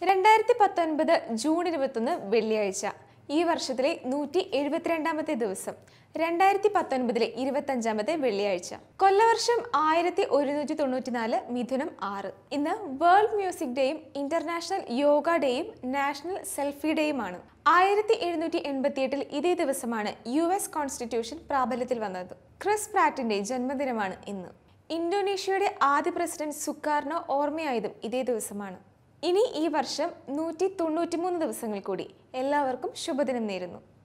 രണ്ടായിരത്തി പത്തൊൻപത് ജൂൺ ഇരുപത്തൊന്ന് വെള്ളിയാഴ്ച ഈ വർഷത്തിലെ നൂറ്റി എഴുപത്തിരണ്ടാമത്തെ ദിവസം രണ്ടായിരത്തി പത്തൊൻപതിലെ ഇരുപത്തഞ്ചാമത്തെ വെള്ളിയാഴ്ച കൊല്ലവർഷം ആയിരത്തി ഒരുന്നൂറ്റി തൊണ്ണൂറ്റിനാല് മിഥുനം ആറ് ഇന്ന് വേൾഡ് മ്യൂസിക് ഡേയും ഇന്റർനാഷണൽ യോഗ ഡേയും നാഷണൽ സെൽഫി ഡേയുമാണ് ആയിരത്തി എഴുന്നൂറ്റി എൺപത്തിയെട്ടിൽ ഇതേ ദിവസമാണ് യു എസ് കോൺസ്റ്റിറ്റ്യൂഷൻ പ്രാബല്യത്തിൽ വന്നത് ക്രിസ് പ്രാറ്റിന്റെ ജന്മദിനമാണ് ഇന്ന് ഇന്തോനേഷ്യയുടെ ആദ്യ പ്രസിഡന്റ് സുക്കാർണോ ഓർമ്മയായതും ഇതേ ദിവസമാണ് ഇനി ഈ വർഷം നൂറ്റി തൊണ്ണൂറ്റിമൂന്ന് ദിവസങ്ങൾ കൂടി എല്ലാവർക്കും ശുഭദിനം നേരുന്നു